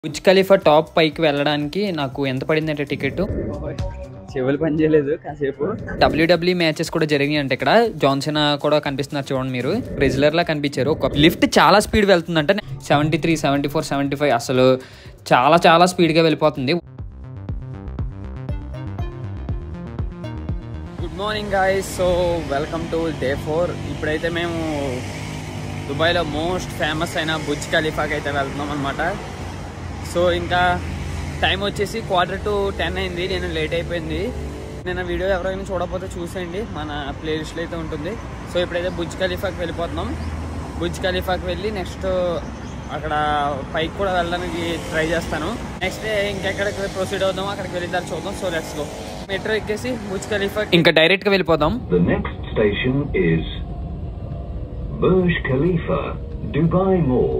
బుజ్ ఖలీఫా top పైకి వెళ్ళడానికి నాకు ఎంత పడిందంటే టికెట్ చెవులు పని చేయలేదు కాసేపు డబ్ల్యూడబ్ల్యూ మ్యాచెస్ కూడా జరిగాయి అంటే ఇక్కడ జాన్సన్ కూడా కనిపిస్తున్నారు చూడండి మీరు రెగ్యులర్ లా కనిపించారు ఒక లిఫ్ట్ చాలా స్పీడ్ వెళ్తుందంటే seventy three seventy four seventy five అసలు చాలా చాలా స్పీడ్గా వెళ్ళిపోతుంది good morning guys so welcome to day four ఇప్పుడైతే మేము దుబాయ్లో మోస్ట్ ఫేమస్ అయిన బుజ్ ఖలీఫాకి అయితే వెళ్తున్నాం అనమాట సో ఇంకా టైం వచ్చేసి క్వార్టర్ టు టెన్ అయింది నేను లేట్ అయిపోయింది నేను వీడియో ఎవరైనా చూడకపోతే చూసేయండి మన ప్లేలిస్ట్లో అయితే ఉంటుంది సో ఇప్పుడైతే బుజ్ ఖలీఫాకి వెళ్ళిపోతున్నాం బుజ్ ఖలీఫాకి వెళ్ళి నెక్స్ట్ అక్కడ పైకి కూడా వెళ్ళడానికి ట్రై చేస్తాను నెక్స్ట్ డే ఇంకెక్కడికి ప్రొసీడ్ అవుదాం అక్కడికి వెళ్ళిన తర్వాత చూద్దాం సో లెట్స్ గో మెట్రో ఎక్కేసి బుజ్ ఖలీఫా ఇంకా డైరెక్ట్గా వెళ్ళిపోదాం The next station is Burj Khalifa, Dubai Mall.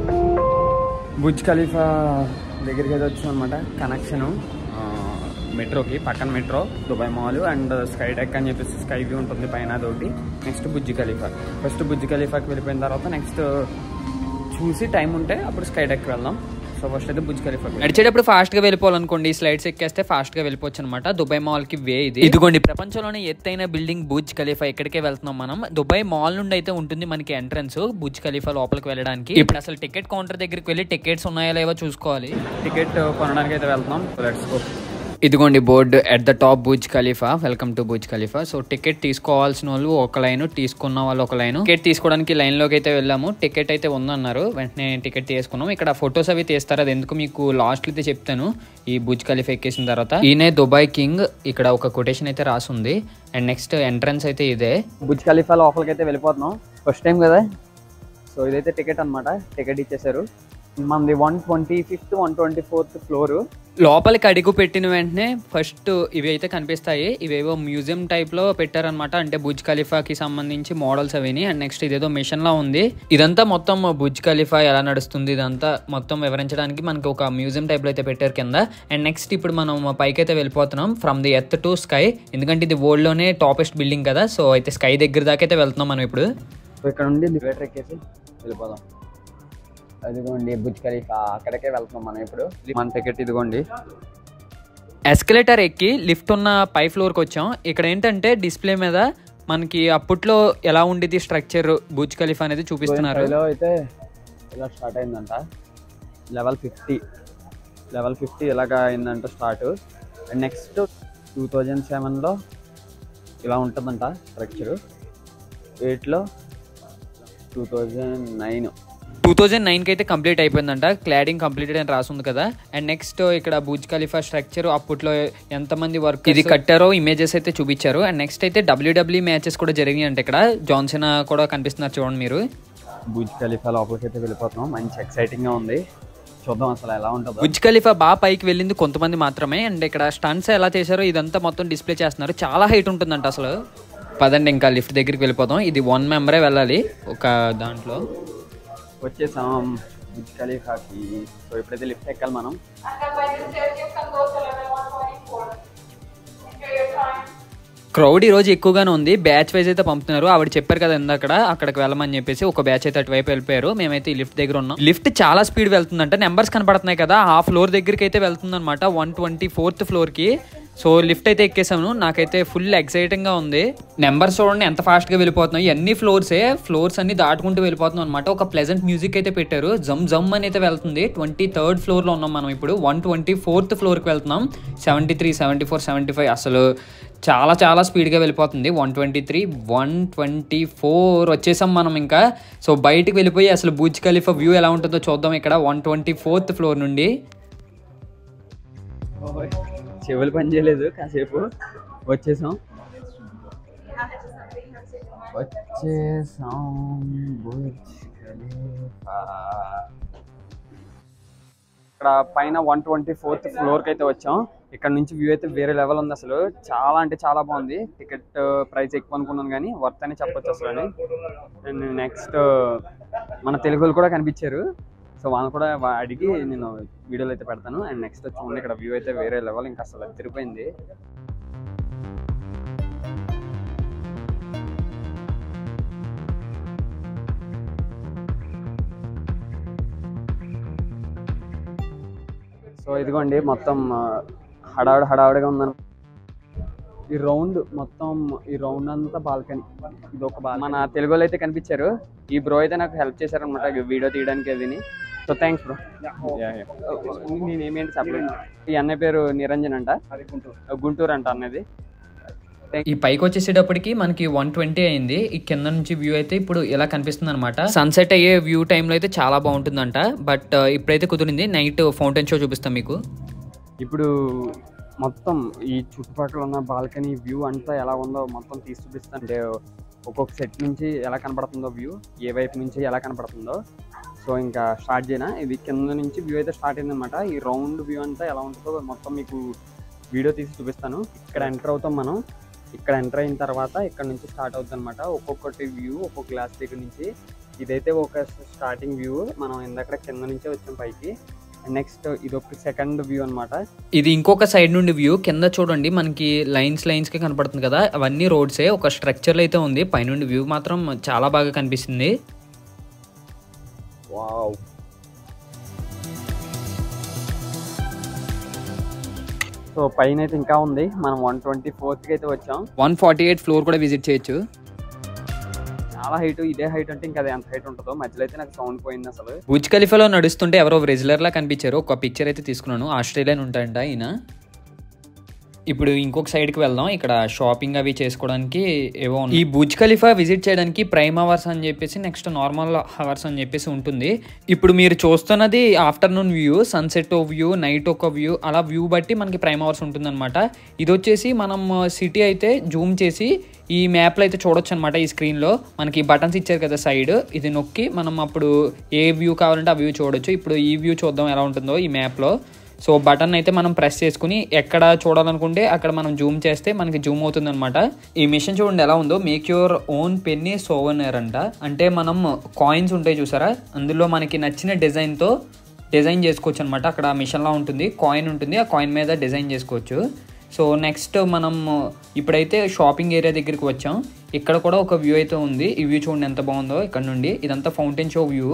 బుజ్ ఖలీఫా దగ్గరికి అయితే వచ్చాం అనమాట కనెక్షన్ మెట్రోకి పక్కన metro Dubai mall and sky deck అని చెప్పేసి స్కై వ్యూ ఉంటుంది పైన అదొకటి నెక్స్ట్ బుజ్ ఖలీఫా ఫస్ట్ బుజ్ ఖలీఫాకి వెళ్ళిపోయిన తర్వాత నెక్స్ట్ చూసి టైం ఉంటే అప్పుడు స్కై డెక్ వెళ్దాం సో ఫస్ట్ అయితే బుజ్ ఖలీఫా నడిచేటప్పుడు ఫాస్ట్ గా వెళ్ళిపోవాలనుకోండి స్లైడ్స్ ఎక్కేస్తే ఫాస్ట్ గా వెళ్ళిపోవచ్చు అనమాట దుబాయ్ మాల్ కి వే ఇది ఇదిగోండి ప్రపంచంలోనే ఎత్తైన బిల్డింగ్ బుజ్ ఖలీఫా ఇక్కడికే వెళ్తున్నాం మనం దుబాయ్ మాల్ నుండి అయితే ఉంటుంది మనకి ఎంట్రన్స్ బుజ్ ఖలీఫా లోపలికి వెళ్ళడానికి ఇప్పుడు అసలు టికెట్ కౌంటర్ దగ్గరికి వెళ్ళి టికెట్స్ ఉన్నాయా లేవో చూసుకోవాలి టికెట్ కొనడానికి అయితే వెళ్తున్నాం లెట్స్ గో ఇదిగోండి board at the top Burj Khalifa welcome to Burj Khalifa so ticket తీసుకోవాల్సిన వాళ్ళు ఒక లైన్ తీసుకున్న వాళ్ళు ఒక లైన్ టికెట్ తీసుకోవడానికి లైన్ లోకి అయితే వెళ్ళాము టికెట్ అయితే ఉందన్నారు వెంటనే టికెట్ తీసుకున్నాం ఇక్కడ ఫొటోస్ అవి తీస్తారు అది ఎందుకు మీకు లాస్ట్ అయితే చెప్తాను ఈ బుజ్ ఖలీఫా ఎక్కేసిన తర్వాత ఈయనే దుబాయ్ కింగ్ ఇక్కడ ఒక కొటేషన్ అయితే రాసుంది అండ్ నెక్స్ట్ ఎంట్రన్స్ అయితే ఇదే బుజ్ ఖలీఫా లోపలికి అయితే వెళ్ళిపోతున్నాం ఫస్ట్ టైం కదా సో ఇదైతే టికెట్ అన్నమాట టికెట్ ఇచ్చేసారు మనది one twenty fifth one twenty fourth floor లోపలికి అడుగు పెట్టిన వెంటనే ఫస్ట్ ఇవి అయితే కనిపిస్తాయి ఇవేవో మ్యూజియం టైప్ లో పెట్టారనమాట అంటే బుజ్ ఖలీఫాకి సంబంధించి మోడల్స్ అవిని అండ్ నెక్స్ట్ ఇదేదో మిషన్ లా ఉంది ఇదంతా మొత్తం బుజ్ ఖలీఫా ఎలా నడుస్తుంది ఇదంతా మొత్తం వివరించడానికి మనకి ఒక మ్యూజియం టైప్ లో అయితే పెట్టారు కింద అండ్ నెక్స్ట్ ఇప్పుడు మనం పైకి అయితే వెళ్ళిపోతున్నాం from the earth to sky ఎందుకంటే ఇది వరల్డ్ లోనే టాపెస్ట్ బిల్డింగ్ కదా సో అయితే స్కై దగ్గర దాకా అయితే వెళ్తున్నాం మనం ఇప్పుడు సో ఇక్కడ నుండి లివేటర్ ఎక్కేసి వెళ్ళిపోదాం అదిగోండి బుజ్ ఖలీఫా అక్కడికే వెళ్తున్నాం మనం ఇప్పుడు మన టికెట్ ఇదిగోండి ఎస్కలేటర్ ఎక్కి లిఫ్ట్ ఉన్న పై ఫ్లోర్కి వచ్చాం ఇక్కడ ఏంటంటే డిస్ప్లే మీద మనకి అప్పట్లో ఎలా ఉండేది స్ట్రక్చర్ బుజ్ ఖలీఫా అనేది చూపిస్తున్నారు లో అయితే ఇలా స్టార్ట్ అయిందంట లెవెల్ ఫిఫ్టీ లెవెల్ ఫిఫ్టీ ఇలాగా అయిందంట start and next two thousand సెవెన్లో ఇలా ఉంటుందంట స్ట్రక్చర్ ఎయిట్లో two thousand nine two thousand నైన్కి అయితే కంప్లీట్ అయిపోయిందంట క్లాడింగ్ కంప్లీటెడ్ అని రాసుంది కదా అండ్ నెక్స్ట్ ఇక్కడ బుజ్ ఖలీఫా స్ట్రక్చర్ అప్పట్లో ఎంతమంది వర్క్ ఇది కట్టారో ఇమేజెస్ అయితే చూపించారు అండ్ నెక్స్ట్ అయితే డబ్ల్యూడబ్ల్యూ మ్యాచెస్ కూడా జరిగాయి అంటే ఇక్కడ జాన్సన్ కూడా కనిపిస్తున్నారు చూడండి మీరు బుజ్ ఖలీఫా లోపలికి అయితే వెళ్ళిపోతున్నాం మంచి ఎక్సైటింగ్గా ఉంది చూద్దాం అసలు ఎలా ఉంటుందో బుజ్ ఖలీఫా బాగా పైకి వెళ్ళింది కొంతమంది మాత్రమే అండ్ ఇక్కడ స్టంట్స్ ఎలా చేశారో ఇదంతా మొత్తం డిస్ప్లే చేస్తున్నారు చాలా హైట్ ఉంటుందంట అసలు పదండి ఇంకా లిఫ్ట్ దగ్గరికి వెళ్ళిపోదాం ఇది వన్ మెంబరే వెళ్ళాలి ఒక దాంట్లో వచ్చేసాం బుజ్ ఖలీఫాకి సో ఇప్పుడైతే లిఫ్ట్ ఎక్కాలి మనం And then when you said you can go to level 124. Enjoy your time. Crowd ఈ రోజు ఎక్కువగానే ఉంది బ్యాచ్ వైజ్ అయితే పంపుతున్నారు ఆవిడ చెప్పారు కదా ఇందాక అక్కడికి వెళ్ళమని చెప్పేసి ఒక బ్యాచ్ అయితే అటువైపు వెళ్ళిపోయారు మేమైతే ఈ లిఫ్ట్ దగ్గర ఉన్నాం లిఫ్ట్ చాలా స్పీడ్ వెళ్తుందంట నెంబర్స్ కనపడుతున్నాయి కదా ఆ ఫ్లోర్ దగ్గరికి అయితే వెళ్తుంది అనమాట వన్ ట్వంటీ ఫోర్త్ ఫ్లోర్ కి సో లిఫ్ట్ అయితే ఎక్కేసాను నాకైతే ఫుల్ ఎక్సైటింగ్ గా ఉంది నెంబర్స్ చూడండి ఎంత ఫాస్ట్ గా వెళ్ళిపోతున్నాయి అన్ని ఫ్లోర్సే ఫ్లోర్స్ అన్ని దాటుకుంటూ వెళ్ళిపోతున్నాం అనమాట ఒక ప్లెజెంట్ మ్యూజిక్ అయితే పెట్టారు జమ్ జమ్ అని అయితే వెళ్తుంది ట్వంటీ థర్డ్ ఫ్లోర్ లో ఉన్నాం మనం ఇప్పుడు వన్ ట్వంటీ ఫోర్త్ ఫ్లోర్ కి వెళ్తున్నాం seventy three seventy four seventy five అసలు చాలా చాలా స్పీడ్గా వెళ్ళిపోతుంది one twenty three one twenty four వచ్చేసాం మనం ఇంకా సో బయటికి వెళ్ళిపోయి అసలు బుజ్ ఖలీఫా వ్యూ ఎలా ఉంటుందో చూద్దాం ఇక్కడ వన్ ట్వంటీ ఫోర్త్ ఫ్లోర్ నుండి చెవులు పని చేయలేదు కాసేపు వచ్చేసాం వచ్చేసాం బుర్జ్ ఖలీఫా. ఇక్కడ పైన వన్ ట్వంటీ ఫోర్త్ ఫ్లోర్కి అయితే వచ్చాం ఇక్కడ నుంచి వ్యూ అయితే వేరే లెవెల్ ఉంది అసలు చాలా అంటే చాలా బాగుంది టికెట్ ప్రైస్ ఎక్కువ అనుకున్నాను కానీ వర్త్ అని చెప్పొచ్చు అసలు అని అండ్ నెక్స్ట్ మన తెలుగు వాళ్ళు కూడా కనిపించారు సో వాళ్ళని కూడా వా- అడిగి నేను వీడియోలో అయితే పెడతాను అండ్ నెక్స్ట్ చూడండి ఇక్కడ వ్యూ అయితే వేరే లెవెల్ ఇంకా అసలు తిరిగిపోయింది సో ఇదిగోండి మొత్తం ఆ, హడావుడి హడావుడిగా ఉందని ఈ రౌండ్ మొత్తం ఈ రౌండ్ అంతా బాల్కనీ ఇది ఒక బాల్ మన తెలుగు వాళ్ళు అయితే కనిపించారు ఈ బ్రో అయితే నాకు హెల్ప్ చేశారనమాట వీడియో తీయడానికి అదిని సో థ్యాంక్స్ బ్రో నేను ఏమేంటి చెప్పలేదు ఈ అన్నయ్య పేరు నిరంజన్ అంట గుంటూరు అంట అన్నది ఈ పైకి వచ్చేసేటప్పటికి మనకి వన్ ట్వంటీ అయింది ఈ కింద నుంచి వ్యూ అయితే ఇప్పుడు ఇలా కనిపిస్తుంది అనమాట సన్సెట్ అయ్యే వ్యూ టైంలో అయితే చాలా బాగుంటుందంట బట్ ఇప్పుడైతే కుదిరింది నైట్ ఫౌంటైన్ షో చూపిస్తాం మీకు ఇప్పుడు మొత్తం ఈ చుట్టుపక్కల ఉన్న బాల్కనీ వ్యూ అంతా ఎలా ఉందో మొత్తం తీసి చూపిస్తా అంటే ఒక్కొక్క సెట్ నుంచి ఎలా కనపడుతుందో వ్యూ ఏ వైపు నుంచి ఎలా కనపడుతుందో సో ఇంకా స్టార్ట్ చేయనా ఇది కింద నుంచి వ్యూ అయితే స్టార్ట్ అయిందనమాట ఈ రౌండ్ వ్యూ అంతా ఎలా ఉంటుందో మొత్తం మీకు వీడియో తీసి చూపిస్తాను ఇక్కడ ఎంటర్ అవుతాం మనం ఇక్కడ ఎంటర్ అయిన తర్వాత ఇక్కడ నుంచి స్టార్ట్ అవుతుంది అనమాట ఒక్కొక్కటి వ్యూ ఒక్కొక్క గ్లాస్ దగ్గర నుంచి ఇదైతే ఒక స్టార్టింగ్ వ్యూ మనం ఇందాక కింద నుంచే వచ్చాం పైకి నెక్స్ట్ ఇది ఒక సెకండ్ వ్యూ అన్నమాట ఇది ఇంకొక సైడ్ నుండి వ్యూ కింద చూడండి మనకి లైన్స్ లైన్స్ కి కనపడుతుంది కదా అవన్నీ రోడ్సే ఒక స్ట్రక్చర్ అయితే ఉంది పైనుండి వ్యూ మాత్రం చాలా బాగా కనిపిస్తుంది వావ్ సో పైన అయితే ఇంకా ఉంది మనం వన్ ట్వంటీ ఫోర్త్కి అయితే వచ్చాం వన్ ఫార్టీ ఎయిట్ ఫ్లోర్ కూడా విజిట్ చేయొచ్చు చాలా హైట్ ఇదే హైట్ అంటే ఇంకా అది ఎంత హైట్ ఉంటుందో మధ్యలో అయితే నాకు సౌండ్ పోయింది అసలు బుజ్ ఖలీఫాలో నడుస్తుంటే ఎవరో రెగ్యులర్ లా కనిపించారు ఒక పిక్చర్ అయితే తీసుకున్నాను ఆస్ట్రేలియన్ ఉంటాయంట ఈయన ఇప్పుడు ఇంకొక సైడ్కి వెళ్దాం ఇక్కడ షాపింగ్ అవి చేసుకోవడానికి ఏవో ఉన్నాయి. ఈ బుజ్ ఖలీఫా విజిట్ చేయడానికి ప్రైమ్ అవర్స్ అని చెప్పేసి నెక్స్ట్ నార్మల్ అవర్స్ అని చెప్పేసి ఉంటుంది ఇప్పుడు మీరు చూస్తున్నది afternoon view sunset view night ఒక వ్యూ అలా వ్యూ బట్టి మనకి ప్రైమ్ అవర్స్ ఉంటుందన్నమాట ఇది వచ్చేసి మనం సిటీ అయితే జూమ్ చేసి ఈ మ్యాప్లో అయితే చూడొచ్చు అనమాట ఈ స్క్రీన్లో మనకి బటన్స్ ఇచ్చారు కదా సైడ్ ఇది నొక్కి మనం అప్పుడు ఏ వ్యూ కావాలంటే ఆ వ్యూ చూడొచ్చు ఇప్పుడు ఈ వ్యూ చూద్దాం ఎలా ఉంటుందో ఈ మ్యాప్లో సో బటన్ అయితే మనం ప్రెస్ చేసుకుని ఎక్కడ చూడాలనుకుంటే అక్కడ మనం జూమ్ చేస్తే మనకి జూమ్ అవుతుంది అనమాట ఈ మిషన్ చూడండి ఎలా ఉందో make your own penny souvenir అంట అంటే మనం కాయిన్స్ ఉంటాయి చూసారా అందులో మనకి నచ్చిన డిజైన్తో డిజైన్ చేసుకోవచ్చు అనమాట అక్కడ మిషన్లా ఉంటుంది కాయిన్ ఉంటుంది ఆ కాయిన్ మీద డిజైన్ చేసుకోవచ్చు సో నెక్స్ట్ మనం ఇప్పుడైతే షాపింగ్ ఏరియా దగ్గరికి వచ్చాం ఇక్కడ కూడా ఒక వ్యూ అయితే ఉంది ఈ వ్యూ చూడండి ఎంత బాగుందో ఇక్కడ నుండి ఇదంతా ఫౌంటైన్ షో వ్యూ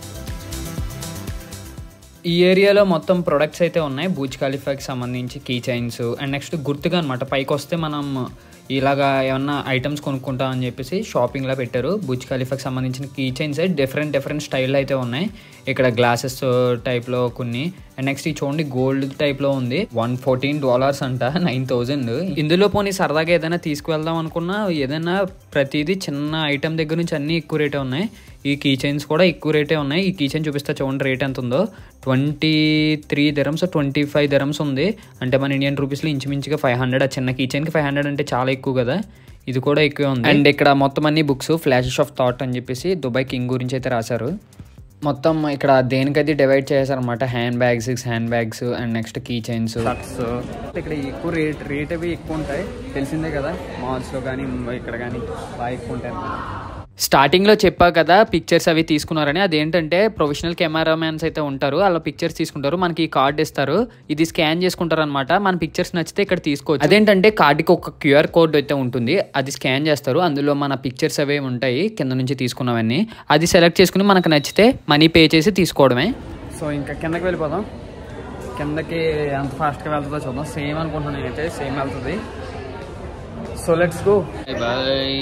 ఈ ఏరియాలో మొత్తం ప్రొడక్ట్స్ అయితే ఉన్నాయి బూజ్ ఖాలిఫాకి సంబంధించి కీ చైన్స్ అండ్ నెక్స్ట్ గుర్తుగా అనమాట పైకి వస్తే మనం ఇలాగా ఏమన్నా ఐటమ్స్ కొనుక్కుంటాం అని చెప్పేసి షాపింగ్లో పెట్టారు బుజ్ ఖలీఫాకి సంబంధించిన key chains different different style అయితే ఉన్నాయి ఇక్కడ గ్లాసెస్ టైప్లో కొన్ని అండ్ నెక్స్ట్ ఈ చూడండి గోల్డ్ టైప్లో ఉంది వన్ ఫోర్టీన్ డాలర్స్ అంట నైన్ థౌజండ్ ఇందులో పోనీ సరదాగా ఏదైనా తీసుకువెళ్దాం అనుకున్నా ఏదైనా ప్రతిదీ చిన్న ఐటమ్ దగ్గర నుంచి అన్నీ ఎక్కువ రేటే ఉన్నాయి ఈ కీ చైన్స్ కూడా ఎక్కువ రేటే ఉన్నాయి ఈ కీ చైన్ చూపిస్తా చూడండి రేట్ ఎంత ఉందో twenty three dirhams twenty five dirhams ఉంది అంటే మన ఇండియన్ రూపీస్లో ఇంచుమించుగా ఫైవ్ హండ్రెడ్ ఆ చిన్న కీ చైన్కి ఫైవ్ హండ్రెడ్ అంటే చాలా ఎక్కువ కదా ఇది కూడా ఎక్కువే ఉంది అండ్ ఇక్కడ మొత్తం అన్ని బుక్స్ ఫ్లాషెస్ ఆఫ్ థాట్ అని చెప్పేసి దుబాయ్ కింగ్ గురించి అయితే రాశారు మొత్తం ఇక్కడ దేనికైతే డివైడ్ చేశారనమాట hand bags hand bags and next key chains shirts ఇక్కడ ఎక్కువ రేట్ రేట్ అవి ఎక్కువ ఉంటాయి తెలిసిందే కదా మాల్స్లో కానీ ఇక్కడ కానీ బాగా ఎక్కువ ఉంటాయి అన్నమాట. స్టార్టింగ్లో చెప్పా కదా పిక్చర్స్ అవి తీసుకున్నారని అదేంటంటే ప్రొఫెషనల్ కెమెరామ్యాన్స్ అయితే ఉంటారు అలా పిక్చర్స్ తీసుకుంటారు మనకి ఈ కార్డ్ ఇస్తారు ఇది స్కాన్ చేసుకుంటారు అనమాట మన పిక్చర్స్ నచ్చితే ఇక్కడ తీసుకోవచ్చు అదేంటంటే కార్డుకి ఒక క్యూఆర్ కోడ్ అయితే ఉంటుంది అది స్కాన్ చేస్తారు అందులో మన పిక్చర్స్ అవే ఉంటాయి కింద నుంచి తీసుకున్నవన్నీ అది సెలెక్ట్ చేసుకుని మనకు నచ్చితే మనీ పే చేసి తీసుకోవడమే సో ఇంకా కిందకి వెళ్ళిపోదాం కిందకి ఎంత ఫాస్ట్గా వెళ్తుందో చూద్దాం సేమ్ అనుకుంటున్నాను నేనైతే సేమ్ వెళ్తుంది సో లెట్స్ గో బాయ్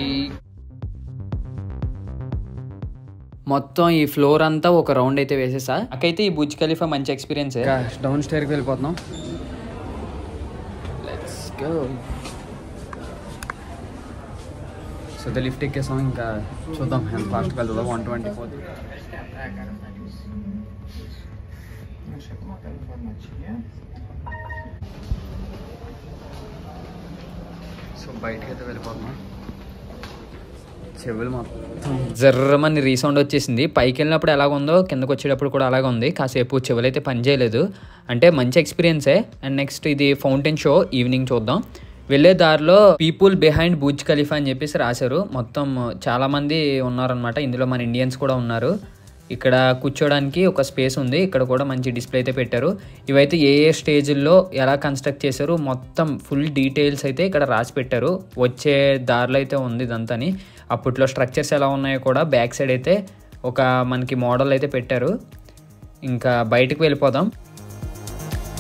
మొత్తం ఈ ఫ్లోర్ అంతా ఒక రౌండ్ అయితే వేసేసా నాకైతే ఈ బుజ్ ఖలీఫా మంచి ఎక్స్పీరియన్స్ ఇంకా డౌన్ స్టేర్కి వెళ్ళిపోతున్నాం లెట్స్ గో సో లిఫ్ట్ ఎక్కేసాం ఇంకా చూద్దాం ఎంత ఫాస్ట్గా వెళ్తుందో వన్ ట్వంటీ ఫోర్ సో బయటకి అయితే వెళ్ళిపోతున్నాం చెవులు మొత్తం జర్రమని రీసౌండ్ వచ్చేసింది పైకి వెళ్ళినప్పుడు ఎలాగ ఉందో కిందకు వచ్చేటప్పుడు కూడా అలాగ ఉంది కాసేపు చెవులైతే పని చేయలేదు అంటే మంచి ఎక్స్పీరియన్సే అండ్ నెక్స్ట్ ఇది ఫౌంటైన్ షో ఈవినింగ్ చూద్దాం వెళ్ళే దారిలో పీపుల్ బిహైండ్ బుజ్ ఖలీఫా అని చెప్పేసి రాశారు మొత్తం చాలా మంది ఉన్నారనమాట ఇందులో మన ఇండియన్స్ కూడా ఉన్నారు ఇక్కడ కూర్చోడానికి ఒక స్పేస్ ఉంది ఇక్కడ కూడా మంచి డిస్ప్లే అయితే పెట్టారు ఇవైతే ఏ ఏ స్టేజ్ల్లో ఎలా కన్స్ట్రక్ట్ చేశారు మొత్తం ఫుల్ డీటెయిల్స్ అయితే ఇక్కడ రాసి పెట్టారు వచ్చే దారిలో అయితే ఉంది ఇదంతాని అప్పట్లో స్ట్రక్చర్స్ ఎలా ఉన్నాయో కూడా బ్యాక్ సైడ్ అయితే ఒక మనకి మోడల్ అయితే పెట్టారు ఇంకా బయటకు వెళ్ళిపోదాం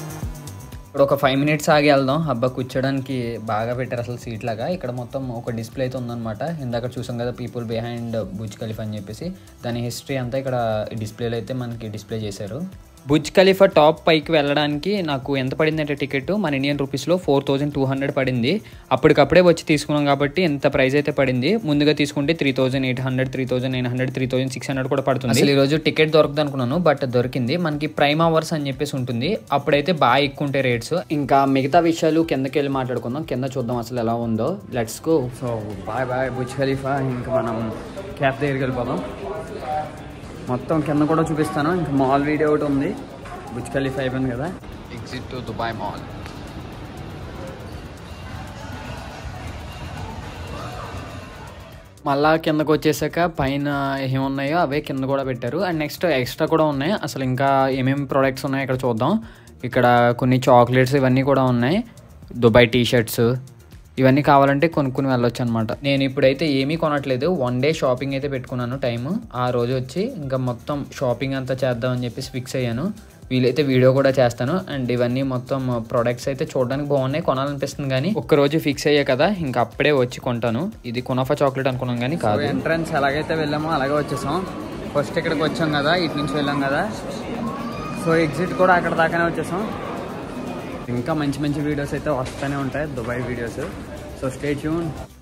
ఇప్పుడు ఒక ఫైవ్ మినిట్స్ ఆగి వెళ్దాం అబ్బా కూర్చోడానికి బాగా పెట్టారు అసలు సీట్ లాగా ఇక్కడ మొత్తం ఒక డిస్ప్లే అయితే ఉందన్నమాట ఇందాక చూసాం కదా పీపుల్ బిహైండ్ బుజ్ ఖలీఫా అని చెప్పేసి దాని హిస్టరీ అంతా ఇక్కడ డిస్ప్లేలో అయితే మనకి డిస్ప్లే చేశారు బుజ్ ఖలీఫా టాప్ పైకి వెళ్ళడానికి నాకు ఎంత పడింది అంటే టికెట్ మన ఇండియన్ రూపీస్లో ఫోర్ థౌజండ్ టూ హండ్రెడ్ పడింది అప్పటికప్పుడే వచ్చి తీసుకున్నాం కాబట్టి ఎంత ప్రైస్ అయితే పడింది ముందుగా తీసుకుంటే three thousand eight hundred three thousand nine hundred three thousand six hundred కూడా పడుతుంది అసలు ఈ రోజు టికెట్ దొరకదు అనుకున్నాను బట్ దొరికింది మనకి ప్రైమ్ అవర్స్ అని చెప్పేసి ఉంటుంది అప్పుడైతే బాగా ఎక్కువ ఉంటాయి రేట్స్ ఇంకా మిగతా విషయాలు కిందకి వెళ్ళి మాట్లాడుకుందాం కింద చూద్దాం అసలు ఎలా ఉందో let's go so bye bye Burj Khalifa ఇంకా మనం క్యాప్ దగ్గరికి వెళ్ళిపోదాం మొత్తం కింద కూడా చూపిస్తాను ఇంకా మాల్ వీడియో ఒకటి ఉంది బుజ్ ఖలీఫా అయిపోయింది కదా ఎగ్జిట్ టు దుబాయ్ మాల్ మళ్ళా కిందకు వచ్చేసాక పైన ఏమున్నాయో అవే కింద కూడా పెట్టారు అండ్ నెక్స్ట్ ఎక్స్ట్రా కూడా ఉన్నాయి అసలు ఇంకా ఏమేమి ప్రోడక్ట్స్ ఉన్నాయో ఇక్కడ చూద్దాం ఇక్కడ కొన్ని చాక్లెట్స్ ఇవన్నీ కూడా ఉన్నాయి దుబాయ్ టీ షర్ట్స్ ఇవన్నీ కావాలంటే కొనుక్కుని వెళ్ళొచ్చు అనమాట నేను ఇప్పుడైతే ఏమీ కొనట్లేదు వన్ డే షాపింగ్ అయితే పెట్టుకున్నాను టైం ఆ రోజు వచ్చి ఇంకా మొత్తం షాపింగ్ అంతా చేద్దామని చెప్పేసి ఫిక్స్ అయ్యాను వీలైతే వీడియో కూడా చేస్తాను అండ్ ఇవన్నీ మొత్తం ప్రొడక్ట్స్ అయితే చూడడానికి బాగున్నాయి కొనాలనిపిస్తుంది కానీ ఒక్క రోజు ఫిక్స్ అయ్యా కదా ఇంకా అప్పుడే వచ్చి కొంటాను ఇది కునాఫా చాక్లెట్ అనుకున్నాను కానీ కాదు ఎంట్రన్స్ ఎలాగైతే వెళ్ళామో అలాగే వచ్చేసాం ఫస్ట్ ఇక్కడికి వచ్చాం కదా ఇటు నుంచి వెళ్ళాం కదా సో ఎగ్జిట్ కూడా అక్కడ దాకానే వచ్చేసాం ఇంకా మంచి మంచి వీడియోస్ అయితే వస్తూనే ఉంటాయి Dubai videos so stay tune